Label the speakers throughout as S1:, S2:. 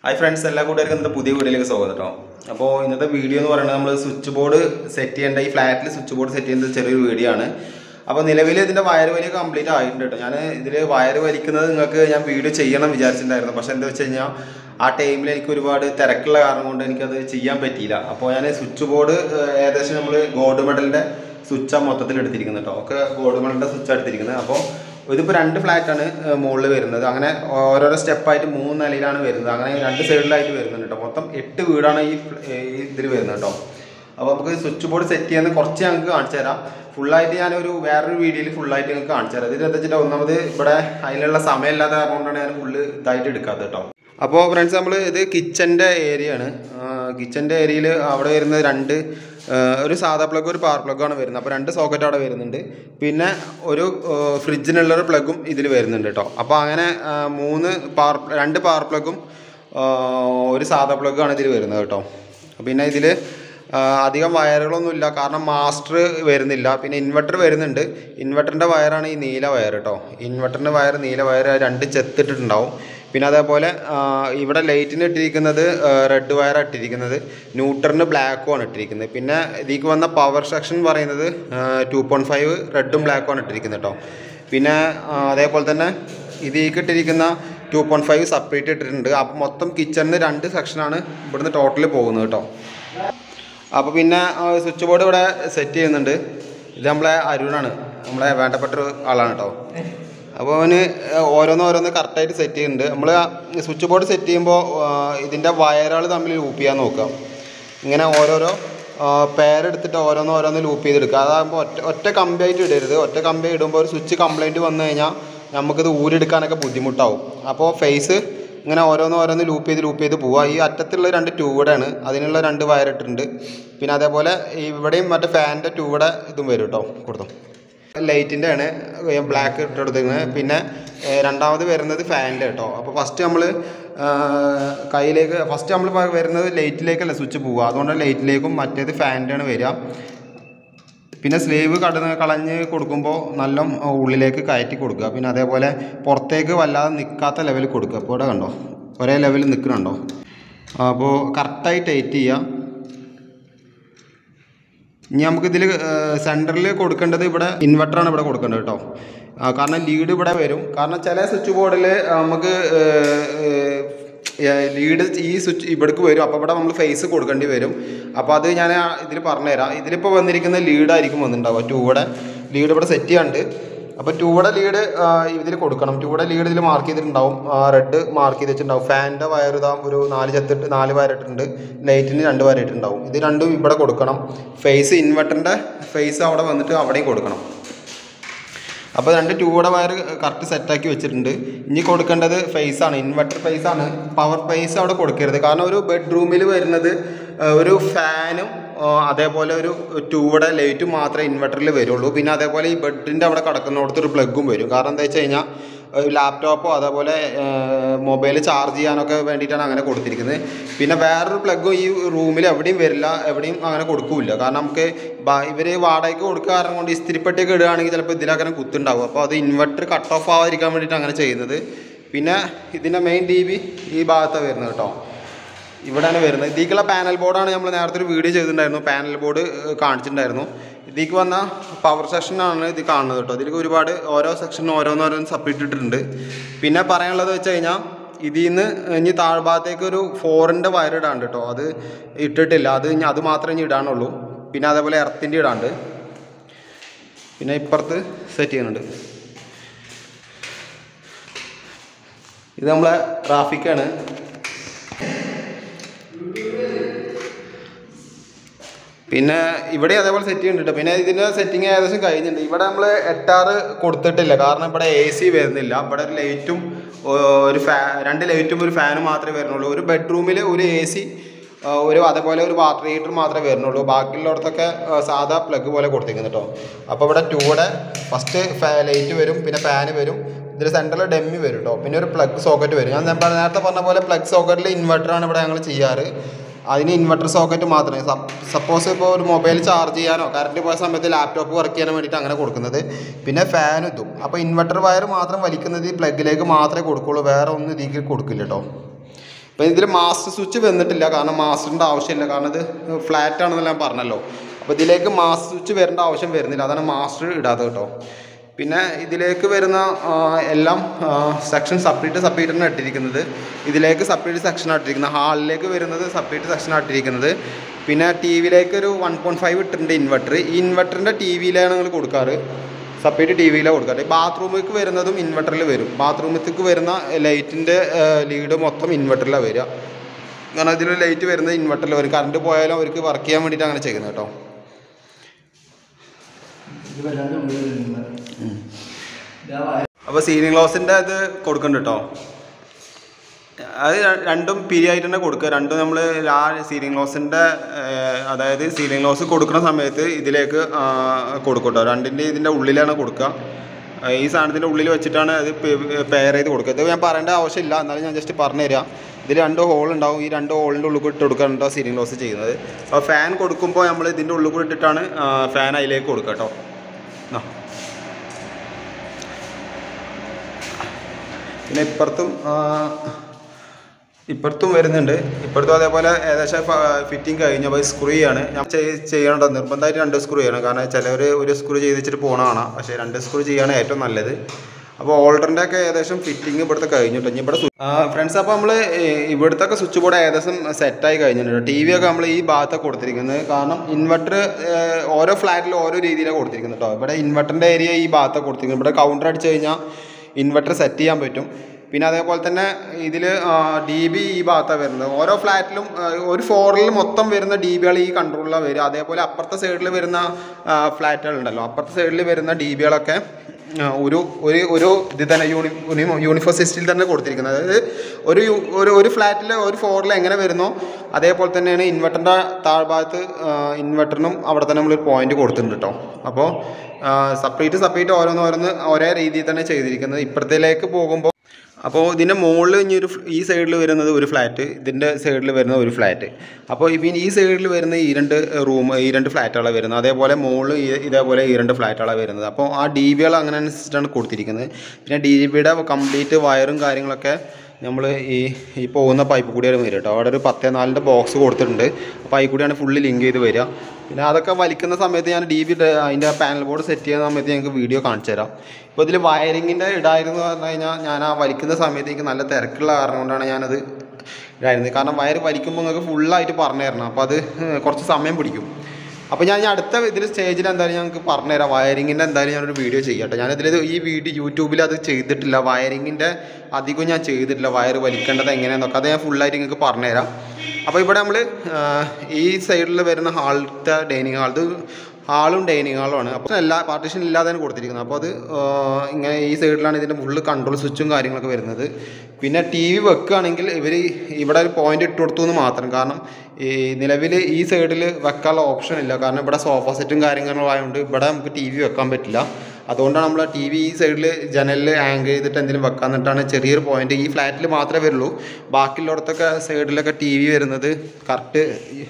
S1: Hi friends എല്ലാ കൂട്ടുകാർക്കും ഇന്നത്തെ പുതിയ വീഡിയോയിലേക്ക് സ്വാഗതം കേട്ടോ അപ്പോൾ ഇന്നത്തെ വീഡിയോ എന്ന് പറയുന്നത് നമ്മൾ സ്വിച്ച് ബോർഡ് സെറ്റ് ചെയ്യേണ്ട ഈ ഫ്ലാറ്റിൽ സ്വിച്ച് ബോർഡ് സെറ്റ് ചെയ്യുന്നത് ചെറിയൊരു വീഡിയോ ആണ് അപ്പോൾ നിലവിൽ ഇതിൻ്റെ വയർ വലി കംപ്ലീറ്റ് ആയിട്ടുണ്ട് കേട്ടോ ഞാൻ ഇതിൽ വയർ വലിക്കുന്നത് നിങ്ങൾക്ക് ഞാൻ വീഡിയോ ചെയ്യണം വിചാരിച്ചിട്ടുണ്ടായിരുന്നു പക്ഷേ എന്താ വെച്ച് കഴിഞ്ഞാൽ ആ ടൈമിൽ എനിക്ക് ഒരുപാട് തിരക്കുള്ള കാരണം കൊണ്ട് എനിക്കത് ചെയ്യാൻ പറ്റിയില്ല അപ്പോൾ ഞാൻ സ്വിച്ച് ബോർഡ് ഏകദേശം നമ്മൾ ഗോൾഡ് മെഡലിൻ്റെ സ്വിച്ചാണ് മൊത്തത്തിൽ എടുത്തിരിക്കുന്നത് കേട്ടോ ഒക്കെ ഗോൾഡ് മെഡലിൻ്റെ സ്വിച്ച് എടുത്തിരിക്കുന്നത് അപ്പോൾ ഇതിപ്പോൾ രണ്ട് ഫ്ലാറ്റാണ് മുകളിൽ വരുന്നത് അങ്ങനെ ഓരോരോ സ്റ്റെപ്പായിട്ട് മൂന്ന് നിലയിലാണ് വരുന്നത് അങ്ങനെ രണ്ട് സൈഡിലായിട്ട് വരുന്നുണ്ട് കേട്ടോ മൊത്തം എട്ട് വീടാണ് ഈ ഇതിൽ വരുന്നത് കേട്ടോ അപ്പോൾ നമുക്ക് സ്വിച്ച് ബോർഡ് സെറ്റ് ചെയ്യുന്നത് കുറച്ച് ഞങ്ങൾക്ക് കാണിച്ചു തരാം ഫുള്ളായിട്ട് ഞാനൊരു വേറൊരു വീഡിയോയിൽ ഫുള്ളായിട്ട് നിങ്ങൾക്ക് കാണിച്ചു തരാം ഇതിൽ എന്താ വെച്ചിട്ട് ഒന്നാമത് ഇവിടെ അതിനുള്ള സമയമില്ലാത്ത കാരണം കൊണ്ടാണ് ഞാൻ ഫുള്ള് ഇതായിട്ട് എടുക്കാത്തത് കേട്ടോ അപ്പോൾ ഫ്രണ്ട്സ് നമ്മൾ ഇത് കിച്ചൻ്റെ ഏരിയ ആണ് കിച്ചൻ്റെ ഏരിയയിൽ അവിടെ വരുന്നത് രണ്ട് ആ, ഒരു സാധാ പ്ലഗ് ഒരു പവർ പ്ലഗാണ് വരുന്നത് അപ്പോൾ രണ്ട് സോക്കറ്റ് അവിടെ വരുന്നുണ്ട് പിന്നെ ഒരു ആ, ഫ്രിഡ്ജിനുള്ളൊരു പ്ലഗും ഇതിൽ വരുന്നുണ്ട് കേട്ടോ അപ്പോൾ അങ്ങനെ ആ, മൂന്ന് പവർ രണ്ട് പവർ പ്ലഗും ആ, ഒരു സാധാ പ്ലഗാണ് ഇതിൽ വരുന്നത് കേട്ടോ പിന്നെ ഇതിൽ അധികം വയറുകളൊന്നുമില്ല കാരണം മാസ്റ്റർ വരുന്നില്ല പിന്നെ ഇൻവെർട്ടർ വരുന്നുണ്ട് ഇൻവെർട്ടറിൻ്റെ വയറാണ് ഈ നീല വയർ കേട്ടോ ഇൻവെർട്ടറിൻ്റെ വയർ നീല വയർ രണ്ട് ചെത്തിട്ടിട്ടുണ്ടാവും പിന്നെ അതേപോലെ ആ, ഇവിടെ ലൈറ്റിന് ഇട്ടിരിക്കുന്നത് റെഡ് വയറാണ് ഇട്ടിരിക്കുന്നത് ന്യൂട്രറിന് ബ്ലാക്കും ആണ് ഇട്ടിരിക്കുന്നത് പിന്നെ ഇതിലേക്ക് വന്ന പവർ സെക്ഷൻ പറയുന്നത് ടു പോയിൻറ്റ് ഫൈവ് റെഡും ബ്ലാക്കും ആണ് ഇട്ടിരിക്കുന്നത് കേട്ടോ പിന്നെ ആ, അതേപോലെ തന്നെ ഇതിലേക്ക് ഇട്ടിരിക്കുന്ന ടു പോയിൻറ്റ് ഫൈവ് സെപ്പറേറ്റ് ഇട്ടിട്ടുണ്ട് അപ്പോൾ മൊത്തം കിച്ചണിന് രണ്ട് സെക്ഷനാണ് ഇവിടുന്ന് ടോട്ടൽ പോകുന്നത് കേട്ടോ അപ്പോൾ പിന്നെ സ്വിച്ച് ബോർഡ് ഇവിടെ സെറ്റ് ചെയ്യുന്നുണ്ട് ഇത് നമ്മളെ അരുണാണ് നമ്മളെ വേണ്ടപ്പെട്ട ഒരു ആളാണ് കേട്ടോ അപ്പോൾ അവന് ഓരോന്ന് ഓരോന്ന് കറക്റ്റായിട്ട് സെറ്റ് ചെയ്യുന്നുണ്ട് നമ്മൾ സ്വിച്ച് ബോർഡ് സെറ്റ് ചെയ്യുമ്പോൾ ഇതിൻ്റെ വയറുകൾ തമ്മിൽ ലൂപ്പ് ചെയ്യാൻ നോക്കാം ഇങ്ങനെ ഓരോരോ പേരെടുത്തിട്ട് ഓരോന്ന് ഓരോന്ന് ലൂപ്പ് ചെയ്തെടുക്കുക അതാകുമ്പോൾ ഒറ്റ ഒറ്റ കമ്പിയായിട്ട് ഇടരുത് ഒറ്റ കമ്പി ഇടുമ്പോൾ ഒരു സ്വിച്ച് കംപ്ലൈൻറ്റ് വന്നു കഴിഞ്ഞാൽ നമുക്കിത് ഊരെടുക്കാനൊക്കെ ബുദ്ധിമുട്ടാവും അപ്പോൾ ഫേസ് ഇങ്ങനെ ഓരോന്ന് ഓരോന്ന് ലൂപ്പ് ചെയ്ത് ലൂപ്പ് ചെയ്ത് പോവുക ഈ അറ്റത്തുള്ള രണ്ട് ട്യൂബാണ് അതിനുള്ള രണ്ട് വയർ ഇട്ടിട്ടുണ്ട് പിന്നെ അതേപോലെ ഇവിടെയും മറ്റേ ഫാനിൻ്റെ ട്യൂബയുടെ ഇതും വരും കേട്ടോ കൊടുത്തു ലൈറ്റിൻ്റെ ആണ് ബ്ലാക്ക് ഇട്ടെടുത്തിരിക്കുന്നത് പിന്നെ ഏഹ്, രണ്ടാമത് വരുന്നത് ഫാനിൻ്റെ കേട്ടോ അപ്പോൾ ഫസ്റ്റ് നമ്മൾ കയ്യിലേക്ക് ഫസ്റ്റ് നമ്മൾ വരുന്നത് ലൈറ്റിലേക്കല്ല സ്വിച്ച് പോവുക അതുകൊണ്ട് ലൈറ്റിലേക്കും മറ്റേത് ഫാനിൻ്റെ ആണ് വരിക പിന്നെ സ്ലീവ് കടന്ന് കളഞ്ഞ് കൊടുക്കുമ്പോൾ നല്ല ഉള്ളിലേക്ക് കയറ്റി കൊടുക്കുക പിന്നെ അതേപോലെ പുറത്തേക്ക് വല്ലാതെ നിൽക്കാത്ത ലെവലിൽ കൊടുക്കുക അപ്പോൾ ഇവിടെ കണ്ടോ ഒരേ ലെവലിൽ നിൽക്കുന്നുണ്ടോ അപ്പോൾ കറക്റ്റായി ടൈറ്റ് ചെയ്യുക ഇനി നമുക്കിതിൽ സെൻറ്ററിൽ കൊടുക്കേണ്ടത് ഇവിടെ ഇൻവെർട്ടറാണ് ഇവിടെ കൊടുക്കേണ്ടത് കേട്ടോ ആ, കാരണം ലീഡ് ഇവിടെ വരും കാരണം ചില സ്വിച്ച് ബോർഡിൽ നമുക്ക് ലീഡ് ഈ സ്വിച്ച് ഇവിടേക്ക് വരും അപ്പോൾ ഇവിടെ നമ്മൾ ഫേസ് കൊടുക്കേണ്ടി വരും അപ്പോൾ അത് ഞാൻ ഇതിൽ പറഞ്ഞുതരാം ഇതിലിപ്പോൾ വന്നിരിക്കുന്ന ലീഡായിരിക്കും വന്നിട്ടുണ്ടാവുക ടൂടെ ലീഡ് ഇവിടെ സെറ്റ് ചെയ്യാണ്ട് അപ്പോൾ ടൂടെ ലീഡ് ഇതിൽ കൊടുക്കണം ടൂടെ ലീഡ് ഇതിൽ മാർക്ക് ചെയ്തിട്ടുണ്ടാവും റെഡ് മാർക്ക് ചെയ്ത് വെച്ചിട്ടുണ്ടാവും ഫാനിൻ്റെ വയർ ഇതാ ഒരു നാല് ചെത്തിട്ട് നാല് വയറിട്ടുണ്ട് ലൈറ്റിന് രണ്ട് വയറിട്ടുണ്ടാവും ഇത് രണ്ടും ഇവിടെ കൊടുക്കണം ഫേസ് ഇൻവെർട്ടറിൻ്റെ ഫേസ് അവിടെ വന്നിട്ട് അവിടെയും കൊടുക്കണം അപ്പോൾ രണ്ട് ട്യൂബുടെ വയർ കറക്റ്റ് സെറ്റാക്കി വെച്ചിട്ടുണ്ട് ഇനി കൊടുക്കേണ്ടത് ഫേസ് ആണ് ഇൻവെർട്ടർ ഫേസ് ആണ് പവർ ഫേസ് അവിടെ കൊടുക്കരുത് കാരണം ഒരു ബെഡ്റൂമിൽ വരുന്നത് ആ, ഒരു ഫാനും ആ, അതേപോലെ ഒരു ട്യൂബുടെ ലൈറ്റും മാത്രമേ ഇൻവെർട്ടറിൽ വരുള്ളൂ പിന്നെ അതേപോലെ ഈ ബെഡിൻ്റെ അവിടെ കിടക്കുന്നിടത്ത് ഒരു പ്ലഗും വരും കാരണം എന്താ വെച്ച് കഴിഞ്ഞാൽ ലാപ്ടോപ്പോ അതേപോലെ മൊബൈൽ ചാർജ് ചെയ്യാനൊക്കെ വേണ്ടിയിട്ടാണ് അങ്ങനെ കൊടുത്തിരിക്കുന്നത് പിന്നെ വേറൊരു പ്ലഗും ഈ റൂമിൽ എവിടെയും വരില്ല എവിടെയും അങ്ങനെ കൊടുക്കില്ല കാരണം നമുക്ക് ഇവർ വാടകയ്ക്ക് കൊടുക്കുക കാരണം കൊണ്ട് ഇസ്തിരിപ്പെട്ടിയൊക്കെ ഇടുകയാണെങ്കിൽ ചിലപ്പോൾ ഇതിലങ്ങനെ കുത്തുണ്ടാവും അപ്പോൾ അത് ഇൻവെർട്ടർ കട്ട് ഓഫ് ആവാതിരിക്കാൻ വേണ്ടിയിട്ട് അങ്ങനെ ചെയ്യുന്നത് പിന്നെ ഇതിൻ്റെ മെയിൻ ടി വി ഈ ഭാഗത്താണ് വരുന്നത് കേട്ടോ ഇവിടെയാണ് വരുന്നത് ഇതിലേക്കുള്ള പാനൽ ബോർഡാണ് നമ്മൾ നേരത്തെ ഒരു വീഡിയോ ചെയ്തിട്ടുണ്ടായിരുന്നു പാനൽ ബോർഡ് കാണിച്ചിട്ടുണ്ടായിരുന്നു ഇതിലേക്ക് വന്ന പവർ സെക്ഷനാണ് ഇത് കാണുന്നത് കേട്ടോ ഇതിലേക്ക് ഒരുപാട് ഓരോ സെക്ഷനും ഓരോന്നോരോന്ന് സെപ്പറേറ്റ് ഇട്ടിട്ടുണ്ട് പിന്നെ പറയാനുള്ളത് വെച്ച് കഴിഞ്ഞാൽ ഇതിൽ നിന്ന് ഇനി താഴ്ഭാഗത്തേക്ക് ഒരു ഫോറിൻ്റെ വയർ ഇടാണ്ട് കേട്ടോ അത് ഇട്ടിട്ടില്ല അത് ഇനി അത് മാത്രമേ ഇനി ഇടാനുള്ളൂ പിന്നെ അതേപോലെ എർത്തിൻ്റെ ഇടാണ്ട് പിന്നെ ഇപ്പുറത്ത് സെറ്റ് ചെയ്യുന്നുണ്ട് ഇത് നമ്മളെ ട്രാഫിക്കാണ് പിന്നെ ഇവിടെ അതേപോലെ സെറ്റ് ചെയ്യുന്നുണ്ട് പിന്നെ ഇതിൻ്റെ സെറ്റിങ് ഏകദേശം കഴിഞ്ഞിട്ടുണ്ട് ഇവിടെ നമ്മൾ എട്ടാറ് കൊടുത്തിട്ടില്ല കാരണം ഇവിടെ എ സി വരുന്നില്ല ഇവിടെ ഒരു ലൈറ്റും ഒരു ഫാ രണ്ട് ലൈറ്റും ഒരു ഫാനും മാത്രമേ വരുന്നുള്ളൂ ഒരു ബെഡ്റൂമിൽ ഒരു എ സി ഒരു അതേപോലെ ഒരു വാട്ടർ ഹീറ്റർ മാത്രമേ വരുന്നുള്ളൂ ബാക്കിയുള്ളിടത്തൊക്കെ ആ, സാധാ പ്ലഗ് പോലെ കൊടുത്തിരിക്കുന്നു കേട്ടോ അപ്പോൾ ഇവിടെ ടൂടെ ഫസ്റ്റ് ഫാ ലൈറ്റ് വരും പിന്നെ ഫാന് വരും ഇതിൽ സെൻറ്ററിൽ ഡെമ്മി വരും കേട്ടോ പിന്നെ ഒരു പ്ലഗ് സോക്കറ്റ് വരും ഞാൻ നേരത്തെ നേരത്തെ പറഞ്ഞ പോലെ പ്ലഗ് സോക്കറ്റിൽ ഇൻവെർട്ടറാണ് ഇവിടെ ഞങ്ങൾ ചെയ്യാറ് അതിന് ഇൻവെർട്ടർ സോക്കറ്റ് മാത്രമേ സപ്പോസ് ഇപ്പോൾ ഒരു മൊബൈൽ ചാർജ് ചെയ്യാനോ കറണ്ട് പോയ സമയത്ത് ലാപ്ടോപ്പ് വർക്ക് ചെയ്യാൻ വേണ്ടിയിട്ട് അങ്ങനെ കൊടുക്കുന്നത് പിന്നെ ഫാൻ ഇതും അപ്പോൾ ഇൻവെർട്ടർ വയർ മാത്രം വലിക്കുന്നത് ഈ പ്ലഗിലേക്ക് മാത്രമേ കൊടുക്കുള്ളൂ വേറെ ഒന്നും ഇതിലേക്ക് കൊടുക്കില്ല കേട്ടോ അപ്പോൾ ഇതിൽ മാസ്റ്റർ സ്വിച്ച് വന്നിട്ടില്ല കാരണം മാസ്റ്ററിൻ്റെ ആവശ്യമില്ല കാരണം ഇത് ഫ്ലാറ്റ് ആണെന്ന് ഞാൻ പറഞ്ഞല്ലോ അപ്പോൾ ഇതിലേക്ക് മാസ്റ്റർ സ്വിച്ച് വരേണ്ട ആവശ്യം വരുന്നില്ല അതാണ് മാസ്റ്റർ ഇടാത്തത് കേട്ടോ പിന്നെ ഇതിലേക്ക് വരുന്ന ആ, എല്ലാം സെക്ഷൻ സെപ്പറേറ്റ് സെപ്പറേറ്റാണ് ഇട്ടിരിക്കുന്നത് ഇതിലേക്ക് സെപ്പറേറ്റ് സെക്ഷനാണ് ഇട്ടിരിക്കുന്നത് ഹാളിലേക്ക് വരുന്നത് സെപ്പറേറ്റ് സെക്ഷനാണ് ഇട്ടിരിക്കുന്നത് പിന്നെ ടി വിയിലേക്ക് ഒരു വൺ പോയിൻറ്റ് ഫൈവ് ഇട്ടിട്ടുണ്ട് ഇൻവെർട്ടർ ഈ ഇൻവെർട്ടറിൻ്റെ ടി വിയിലാണ് നിങ്ങൾ കൊടുക്കാറ് സെപ്പറേറ്റ് ടി വിയിലാണ് കൊടുക്കാറ് ബാത്റൂമിലേക്ക് വരുന്നതും ഇൻവെർട്ടറിൽ വരും ബാത്റൂമിലേക്ക് വരുന്ന ലൈറ്റിൻ്റെ ലീഡ് മൊത്തം ഇൻവെർട്ടറിലാണ് വരിക കാരണം ഇതിൽ ലൈറ്റ് വരുന്നത് ഇൻവെർട്ടറിൽ വരും കറണ്ട് പോയാലും അവർക്ക് വർക്ക് ചെയ്യാൻ വേണ്ടിയിട്ട് അങ്ങനെ ചെയ്യുന്നത് കേട്ടോ
S2: ഇത് വല്ലാതെ ഉള്ളിൽ വരുന്നത്. ഇതാ വയ-
S1: അപ്പോൾ സീലിംഗ് ലോസിൻ്റെ ഇത് കൊടുക്കുന്നുണ്ട് കേട്ടോ അത് ര- രണ്ടും പിരിയായിട്ട് തന്നെ കൊടുക്കുക രണ്ടും നമ്മൾ ആ സീലിംഗ് ലോസിൻ്റെ അതായത് സീലിംഗ് ലോസ് കൊടുക്കുന്ന സമയത്ത് ഇതിലേക്ക് ആ, കൊടുക്കും കേട്ടോ രണ്ടിൻ്റെ ഇതിൻ്റെ ഉള്ളിലാണ് കൊടുക്കുക ആ, ഈ സാധനത്തിൻ്റെ ഉള്ളിൽ വെച്ചിട്ടാണ് അത് പെയർ ചെയ്ത് കൊടുക്കുക ഇത് ഞാൻ പറയേണ്ട ആവശ്യമില്ല എന്നാലും ഞാൻ ജസ്റ്റ് പറഞ്ഞു തരാം ഇതിൽ രണ്ട് ഹോൾ ഉണ്ടാവും ഈ രണ്ട് ഹോളിൻ്റെ ഉള്ളിൽ കൂടി ഇട്ട് കൊടുക്കാറുണ്ടോ സീലിംഗ് ലോസ് ചെയ്യുന്നത് അപ്പോൾ ഫാൻ കൊടുക്കുമ്പോൾ നമ്മൾ ഇതിൻ്റെ ഉള്ളിൽ കൂടി ഇട്ടിട്ടാണ് ഫാൻ അതിലേക്ക് കൊടുക്കുക കേട്ടോ ആ പിന്നെ ഇപ്പുറത്തും ആ, ഇപ്പുറത്തും വരുന്നുണ്ട് ഇപ്പുറത്തും അതേപോലെ ഏകദേശം ഫിറ്റിംഗ് കഴിഞ്ഞപ്പോൾ സ്ക്രൂ ചെയ്യാണ് ഞാൻ ചെയ്- ചെയ്യണോ നിർബന്ധമായിട്ട് രണ്ട് സ്ക്രൂ ചെയ്യണം കാരണം ചിലവർ ഒരു സ്ക്രൂ ചെയ്ത് വെച്ചിട്ട് പോകണതാണ് പക്ഷേ രണ്ട് സ്ക്രൂ ചെയ്യാണ് ഏറ്റവും നല്ലത് അപ്പോൾ ഓൾഡറിൻ്റെ ഒക്കെ ഏകദേശം ഫിറ്റിംഗ് ഇവിടുത്തെ കഴിഞ്ഞിട്ട് ഇനി ഇവിടെ ഫ്രണ്ട്സ് അപ്പോൾ നമ്മൾ ഇവിടുത്തെ ഒക്കെ സ്വിച്ച് ബോർഡ് ഏകദേശം സെറ്റായി കഴിഞ്ഞിട്ടുണ്ട് ടി വി ഒക്കെ നമ്മൾ ഈ ഭാഗത്തൊക്കെ കൊടുത്തിരിക്കുന്നത് കാരണം ഇൻവെർട്ടർ ഓരോ ഫ്ലാറ്റിലും ഓരോ രീതിയിലാണ് കൊടുത്തിരിക്കുന്നത് കേട്ടോ ഇവിടെ ഇൻവെർട്ടറിൻ്റെ ഏരിയ ഈ ഭാഗത്തൊക്കെ കൊടുത്തിരിക്കുന്നത് ഇവിടെ കൗണ്ടർ അടിച്ച് കഴിഞ്ഞാൽ ഇൻവെർട്ടർ സെറ്റ് ചെയ്യാൻ പറ്റും പിന്നെ അതേപോലെ തന്നെ ഇതിൽ ഡി ബി ഈ ഭാഗത്താണ് വരുന്നത് ഓരോ ഫ്ലാറ്റിലും ആ, ഒരു ഫ്ലോറിൽ മൊത്തം വരുന്ന ഡി ബികൾ ഈ കൺട്രോളിലാണ് വരിക അതേപോലെ അപ്പുറത്തെ സൈഡിൽ വരുന്ന ഫ്ലാറ്റുകളുണ്ടല്ലോ അപ്പുറത്തെ സൈഡിൽ വരുന്ന ഡി ബികളൊക്കെ ഒരു ഒരു ഒരു ഇത് തന്നെ യൂണി യൂണിഫോം സിസ്റ്റിൽ തന്നെ കൊടുത്തിരിക്കുന്നത് അതായത് ഒരു യു- ഒരു ഒരു ഫ്ലാറ്റിൽ ഒരു ഫ്ലോറിൽ എങ്ങനെ വരുന്നോ അതേപോലെ തന്നെയാണ് ഇൻവെർട്ടറിൻ്റെ താഴ്ഭാഗത്ത് ഇൻവെർട്ടറിനും അവിടെ തന്നെ നമ്മളൊരു പോയിന്റ് കൊടുത്തിട്ടുണ്ട് കേട്ടോ അപ്പോൾ സെപ്പറേറ്റ് സെപ്പറേറ്റ് ഓരോന്ന് ഓരോന്ന് ഒരേ രീതിയിൽ തന്നെ ചെയ്തിരിക്കുന്നത് ഇപ്പുറത്തേക്ക് പോകുമ്പോൾ അപ്പോൾ ഇതിൻ്റെ മുകളിൽ ഇനി ഒരു ഫ്- ഈ സൈഡിൽ വരുന്നത് ഒരു ഫ്ലാറ്റ് ഇതിൻ്റെ സൈഡിൽ വരുന്ന ഒരു ഫ്ലാറ്റ് അപ്പോൾ ഇപ്പം ഈ സൈഡിൽ വരുന്ന ഈ രണ്ട് റൂം ഈ രണ്ട് ഫ്ലാറ്റുകളാണ് വരുന്നത് അതേപോലെ മുകളിൽ ഈ- ഇതേപോലെ ഈ രണ്ട് ഫ്ലാറ്റുകളാണ് വരുന്നത് അപ്പോൾ ആ ഡി ബികൾ അങ്ങനെ അനുസരിച്ചിട്ടാണ് കൊടുത്തിരിക്കുന്നത് പിന്നെ ഡി ബിയുടെ കംപ്ലീറ്റ് വയറും കാര്യങ്ങളൊക്കെ നമ്മൾ ഈ ഈ പോകുന്ന പൈപ്പ് കൂടിയാണ് വരിക കേട്ടോ അവിടെ ഒരു പത്തേ നാലിൻ്റെ ബോക്സ് കൊടുത്തിട്ടുണ്ട് അപ്പോൾ അതിൽ കൂടിയാണ് ഫുള്ള് ലിങ്ക് ചെയ്ത് വരിക പിന്നെ അതൊക്കെ വലിക്കുന്ന സമയത്ത് ഞാൻ ഡി ബി അതിൻ്റെ പാനൽ ബോർഡ് സെറ്റ് ചെയ്യുന്ന സമയത്ത് ഞങ്ങൾക്ക് വീഡിയോ കാണിച്ചു തരാം ഇപ്പോൾ ഇതിൽ വയറിങ്ങിൻ്റെ ഇടായിരുന്നു എന്ന് പറഞ്ഞു കഴിഞ്ഞാൽ ഞാൻ ആ വലിക്കുന്ന സമയത്ത് എനിക്ക് നല്ല തിരക്കുള്ള കാരണം കൊണ്ടാണ് ഞാനത് ഇതായിരുന്നത് കാരണം വയർ വലിക്കുമ്പോൾ നിങ്ങൾക്ക് ഫുള്ളായിട്ട് പറഞ്ഞു തരണം അപ്പോൾ അത് കുറച്ച് സമയം പിടിക്കും അപ്പോൾ ഞാൻ ഇനി അടുത്ത ഇതിൽ സ്റ്റേജിൽ എന്തായാലും ഞങ്ങൾക്ക് പറഞ്ഞുതരാം വയറിങ്ങിൻ്റെ എന്തായാലും ഞാനൊരു വീഡിയോ ചെയ്യട്ടെ ഞാനിതിൽ ഈ വീഡിയോ യൂട്യൂബിൽ അത് ചെയ്തിട്ടില്ല വയറിങ്ങിൻ്റെ അധികം ഞാൻ ചെയ്തിട്ടില്ല വയർ വലിക്കേണ്ടത് എങ്ങനെയാണെന്നൊക്കെ അത് ഞാൻ ഫുള്ളായിട്ട് നിങ്ങൾക്ക് പറഞ്ഞുതരാം അപ്പോൾ ഇവിടെ നമ്മൾ ഈ സൈഡിൽ വരുന്ന ഹാളത്തെ ഡൈനിങ് ഹാൾ ഇത് ഹാളും ഡൈനിങ് ഹാളുമാണ് അപ്പോൾ എല്ലാ പാർട്ടീഷൻ ഇല്ലാതെയാണ് കൊടുത്തിരിക്കുന്നത് അപ്പോൾ അത് ആ, ഇങ്ങനെ ഈ സൈഡിലാണ് ഇതിൻ്റെ ഫുള്ള് കൺട്രോൾ സ്വിച്ചും കാര്യങ്ങളൊക്കെ വരുന്നത് പിന്നെ ടി വി വെക്കുകയാണെങ്കിൽ ഇവർ ഇവിടെ ഒരു പോയിന്റ് ഇട്ട് കൊടുത്തു എന്ന് മാത്രം കാരണം ഈ നിലവിൽ ഈ സൈഡിൽ വെക്കാനുള്ള ഓപ്ഷൻ ഇല്ല കാരണം ഇവിടെ സോഫ സെറ്റും കാര്യങ്ങളും ആയതുകൊണ്ട് ഇവിടെ നമുക്ക് ടി വി വെക്കാൻ പറ്റില്ല അതുകൊണ്ടാണ് നമ്മൾ ടി വി ഈ സൈഡിൽ ജനലിൽ ഹാങ് ചെയ്തിട്ട് എന്തെങ്കിലും വെക്കാന്നിട്ടാണ് ചെറിയൊരു പോയിന്റ് ഈ ഫ്ലാറ്റിൽ മാത്രമേ വരുള്ളൂ ബാക്കിയുള്ളിടത്തൊക്കെ സൈഡിലൊക്കെ ടി വി വരുന്നത് കറക്റ്റ്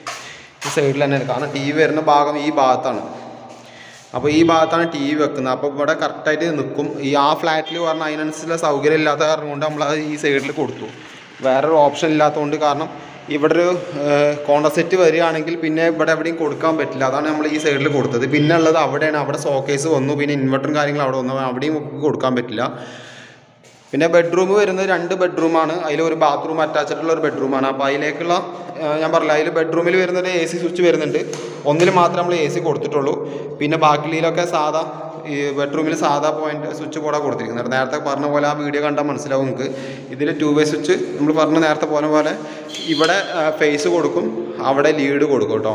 S1: ഈ സൈഡിൽ തന്നെയാണ് കാരണം ടി വി വരുന്ന ഭാഗം ഈ ഭാഗത്താണ് അപ്പോൾ ഈ ഭാഗത്താണ് ടി വി വെക്കുന്നത് അപ്പോൾ ഇവിടെ കറക്റ്റായിട്ട് നിൽക്കും ഈ ആ ഫ്ലാറ്റിൽ പറഞ്ഞാൽ അതിനനുസരിച്ചുള്ള സൗകര്യം ഇല്ലാത്ത കാരണം കൊണ്ട് നമ്മൾ അത് ഈ സൈഡിൽ കൊടുത്തു വേറൊരു ഓപ്ഷൻ ഇല്ലാത്തതുകൊണ്ട് കാരണം ഇവിടെ ഒരു കോണ്ട സെറ്റ് വരികയാണെങ്കിൽ പിന്നെ ഇവിടെ എവിടെയും കൊടുക്കാൻ പറ്റില്ല അതാണ് നമ്മൾ ഈ സൈഡിൽ കൊടുത്തത് പിന്നെ ഉള്ളത് അവിടെയാണ് അവിടെ സോക്കേസ് വന്നു പിന്നെ ഇൻവെർട്ടറും കാര്യങ്ങളും അവിടെ വന്നു അവിടെയും നമുക്ക് കൊടുക്കാൻ പറ്റില്ല പിന്നെ ബെഡ്റൂം വരുന്നത് രണ്ട് ബെഡ്റൂമാണ് അതിൽ ഒരു ബാത്റൂം അറ്റാച്ച്ഡ് ഉള്ള ഒരു ബെഡ്റൂമാണ് അപ്പോൾ അതിലേക്കുള്ള ആ, ഞാൻ പറഞ്ഞില്ല അതിൽ ബെഡ്റൂമിൽ വരുന്നത് എ സി സ്വിച്ച് വരുന്നുണ്ട് ഒന്നിൽ മാത്രമേ നമ്മൾ എ സി കൊടുത്തിട്ടുള്ളൂ പിന്നെ ബാക്കിയിലൊക്കെ സാധാ ഈ ബെഡ്റൂമിൽ സാധാ പോയിന്റ് സ്വിച്ച് ബോർഡാണ് കൊടുത്തിരിക്കുന്നത് നേരത്തെ പറഞ്ഞ പോലെ ആ വീഡിയോ കണ്ടാൽ മനസ്സിലാവും നിങ്ങൾക്ക് ഇതിൽ ടു വേ സ്വിച്ച് നമ്മൾ പറഞ്ഞ നേരത്തെ പോലെ പോലെ ഇവിടെ ഫേസ് കൊടുക്കും അവിടെ ലീഡ് കൊടുക്കും കേട്ടോ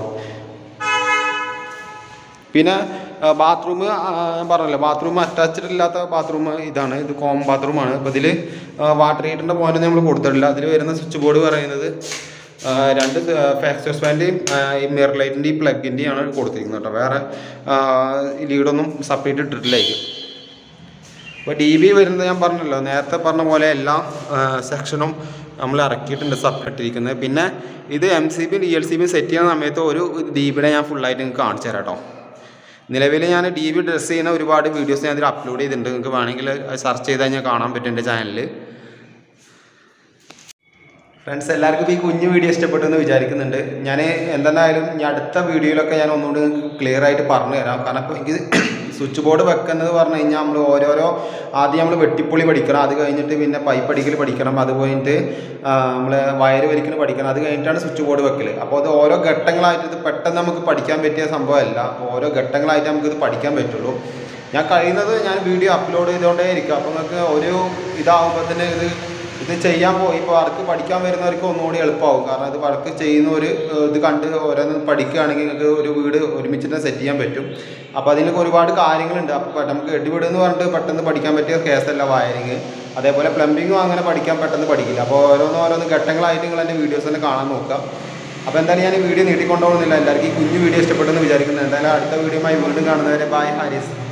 S1: പിന്നെ ബാത്റൂം ഞാൻ പറഞ്ഞല്ലോ ബാത്റൂം അറ്റാച്ച്ഡ് ഇല്ലാത്ത ബാത്റൂം ഇതാണ് ഇത് കോമൺ ബാത്റൂമാണ് അപ്പോൾ ഇതിൽ വാട്ടർ ഹീറ്ററിൻ്റെ പോയിന്റ് നമ്മൾ കൊടുത്തിട്ടില്ല അതിൽ വരുന്ന സ്വിച്ച് ബോർഡ് പറയുന്നത് ആ, രണ്ട് ഫാക്സോസ് ഫാൻ്റെയും ഈ മിറർ ലൈറ്റിൻ്റെ ഈ പ്ലഗിൻ്റെയും ആണ് കൊടുത്തിരിക്കുന്നത് കേട്ടോ വേറെ ലീഡൊന്നും സെപ്പറേറ്റ് ഇട്ടിട്ടില്ലായിരിക്കും അപ്പോൾ ഡി ബി വരുന്നത് ഞാൻ പറഞ്ഞല്ലോ നേരത്തെ പറഞ്ഞ പോലെ എല്ലാ സെക്ഷനും നമ്മൾ ഇറക്കിയിട്ടുണ്ട് സെപ്പറേറ്റ് ഇരിക്കുന്നത് പിന്നെ ഇത് M C B D L C B set ചെയ്യുന്ന സമയത്ത് ഒരു ഡി ബിയുടെ ഞാൻ ഫുള്ളായിട്ട് നിങ്ങൾക്ക് കാണിച്ചു തരാം കേട്ടോ നിലവിൽ ഞാൻ ഡി ബി ഡ്രസ് ചെയ്യുന്ന ഒരുപാട് വീഡിയോസ് ഞാൻ ഇതിൽ അപ്ലോഡ് ചെയ്തിട്ടുണ്ട് നിങ്ങൾക്ക് വേണമെങ്കിൽ സെർച്ച് ചെയ്ത് കഴിഞ്ഞാൽ കാണാൻ പറ്റും എൻ്റെ ചാനലിൽ ഫ്രണ്ട്സ് എല്ലാവർക്കും ഈ കുഞ്ഞു വീഡിയോ ഇഷ്ടപ്പെട്ടു എന്ന് വിചാരിക്കുന്നുണ്ട് ഞാൻ എന്തെന്നായാലും ഞാൻ അടുത്ത വീഡിയോയിലൊക്കെ ഞാൻ ഒന്നുകൂടി നിങ്ങൾക്ക് ക്ലിയർ ആയിട്ട് പറഞ്ഞു തരാം കാരണം ഇപ്പോൾ എനിക്ക് സ്വിച്ച് ബോർഡ് വെക്കുന്നത് പറഞ്ഞു കഴിഞ്ഞാൽ നമ്മൾ ഓരോരോ ആദ്യം നമ്മൾ വെട്ടിപ്പൊളി പഠിക്കണം അത് കഴിഞ്ഞിട്ട് പിന്നെ പൈപ്പ് അടിക്കൽ പഠിക്കണം അത് കഴിഞ്ഞിട്ട് നമ്മൾ വയറ് വലിക്കൽ പഠിക്കണം അത് കഴിഞ്ഞിട്ടാണ് സ്വിച്ച് ബോർഡ് വെക്കൽ അപ്പോൾ അത് ഓരോ ഘട്ടങ്ങളായിട്ട് ഇത് പെട്ടെന്ന് നമുക്ക് പഠിക്കാൻ പറ്റിയ സംഭവമല്ല അപ്പോൾ ഓരോ ഘട്ടങ്ങളായിട്ട് നമുക്കിത് പഠിക്കാൻ പറ്റുള്ളൂ ഞാൻ കഴിയുന്നത് ഞാൻ വീഡിയോ അപ്ലോഡ് ചെയ്തുകൊണ്ടേ ഇരിക്കും അപ്പോൾ നിങ്ങൾക്ക് ഒരു ഇതാകുമ്പോൾ തന്നെ ഇത് ഇത് ചെയ്യാൻ പോയി ഇപ്പോൾ വർക്ക് പഠിക്കാൻ വരുന്നവർക്ക് ഒന്നുകൂടി എളുപ്പമാവും കാരണം ഇത് വർക്ക് ചെയ്യുന്ന ഒരു ഏഹ്, ഇത് കണ്ട് ഓരോന്ന് പഠിക്കുകയാണെങ്കിൽ നിങ്ങൾക്ക് ഒരു വീട് ഒരുമിച്ചിട്ട് സെറ്റ് ചെയ്യാൻ പറ്റും അപ്പോൾ അതിനൊക്കെ ഒരുപാട് കാര്യങ്ങളുണ്ട് അപ്പോൾ നമുക്ക് എടിവിട് എന്ന് പറഞ്ഞിട്ട് പെട്ടെന്ന് പഠിക്കാൻ പറ്റിയ കേസല്ല വയറിങ് അതേപോലെ പ്ലംബിങ്ങും അങ്ങനെ പഠിക്കാൻ പെട്ടെന്ന് പഠിക്കില്ല അപ്പോൾ ഓരോന്ന് ഓരോന്ന് ഘട്ടങ്ങളായിട്ട് നിങ്ങൾ എൻ്റെ വീഡിയോസ് തന്നെ കാണാൻ നോക്കുക അപ്പോൾ എന്തായാലും ഞാൻ ഈ വീഡിയോ നീട്ടിക്കൊണ്ടുപോകുന്നില്ല എല്ലാവർക്കും ഈ കുഞ്ഞു വീഡിയോ ഇഷ്ടപ്പെട്ടെന്ന് വിചാരിക്കുന്നു എന്തായാലും അടുത്ത വീഡിയോയുമായി വീണ്ടും കാണുന്നവരെ ബൈ ഹാരിസ്